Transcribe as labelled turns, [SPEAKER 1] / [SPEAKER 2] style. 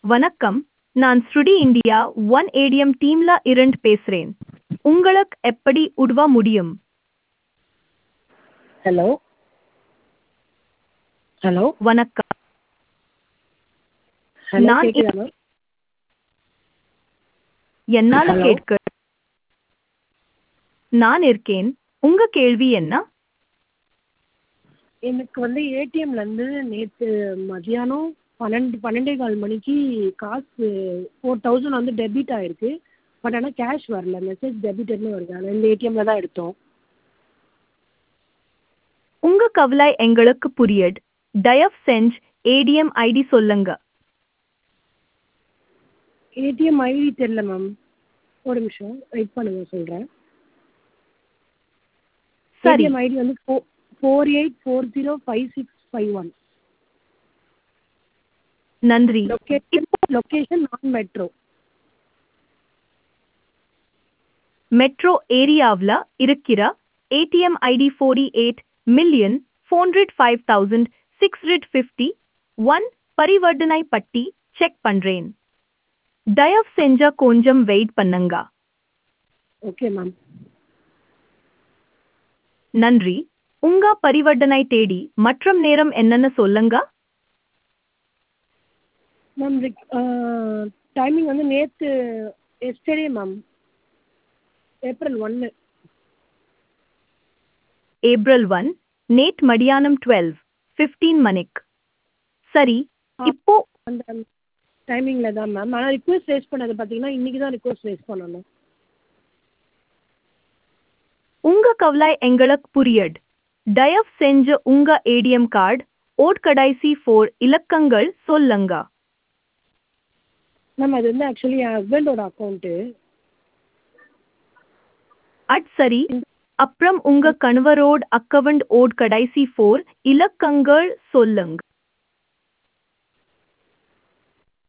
[SPEAKER 1] வணக்கம் நான் ஸ்ருடி இந்தியா ஒன் ஏடிஎம் டீம்ல இருந்து பேசுறேன் உங்களுக்கு எப்படி உதவ முடியும்
[SPEAKER 2] ஹலோ ஹலோ
[SPEAKER 1] வணக்கம்
[SPEAKER 2] ஹலோ
[SPEAKER 1] நான்
[SPEAKER 2] கேக்குதா மேம்
[SPEAKER 1] என்னால
[SPEAKER 2] Hello.
[SPEAKER 1] கேட்க நான் இருக்கேன் உங்க கேள்வி என்ன
[SPEAKER 2] எனக்கு வந்து ஏடிஎம்ல இருந்து நேற்று மதியானம் பன்னெண்டு பன்னெண்டே கால் மணிக்கு காசு ஃபோர் தௌசண்ட் வந்து டெபிட் ஆயிருக்கு பட் ஆனால் கேஷ் வரல மெசேஜ் டெபிட்டட்னு வருது ஆனால் இந்த ஏடிஎம்ல தான் எடுத்தோம்
[SPEAKER 1] உங்க கவலை எங்களுக்கு புரியட் தயவு செஞ்சு ஏடிஎம் ஐடி சொல்லுங்க
[SPEAKER 2] ஏடிஎம் ஐடி தெரில மேம் ஒரு நிமிஷம் வெயிட் பண்ணுங்க சொல்கிறேன்
[SPEAKER 1] சரி
[SPEAKER 2] ஏடிஎம் ஐடி வந்து four four eight four zero five six five one
[SPEAKER 1] நன்றி
[SPEAKER 2] லொக்கேஷன் லொக்கேஷன் நான் மெட்ரோ
[SPEAKER 1] மெட்ரோ ஏரியாவில் இருக்கிற ATM ID forty eight million four hundred five thousand six hundred fifty one பரிவர்த்தனை பட்டி செக் பண்றேன் தயவு செஞ்ச கொஞ்சம் வெயிட் பண்ணுங்க
[SPEAKER 2] ஓகே மேம்
[SPEAKER 1] நன்றி உங்க பரிவர்த்தனை தேடி மற்றும் நேரம் என்னன்னு சொல்லுங்க
[SPEAKER 2] மேம் டைமிங் வந்து நேற்று எஸ்டர்டே மேம் ஏப்ரல் ஒன்று
[SPEAKER 1] ஏப்ரல் ஒன் நேட் மடியானம் டுவெல் ஃபிஃப்டீன் மணிக்கு சரி இப்போ
[SPEAKER 2] அந்த டைமிங்கில் தான் மேம் ஆனால் ரிக்வஸ்ட் ரேஸ் பண்ணது பார்த்தீங்கன்னா இன்றைக்கி தான் ரிக்வஸ்ட் ரேஸ் பண்ணணும்
[SPEAKER 1] உங்க கவலை எங்களுக்கு புரியட் தயவு செஞ்சு உங்க ஏடிஎம் கார்டு ஓட் கடைசி ஃபோர் இலக்கங்கள் சொல்லுங்க
[SPEAKER 2] மேம் அது வந்து ஆக்சுவலி என் ஹஸ்பண்டோட அக்கௌண்ட்டு
[SPEAKER 1] அட் சரி அப்புறம் உங்க கணவரோட அக்கவுண்ட் ஓட் கடைசி ஃபோர் இலக்கங்கள் சொல்லுங்க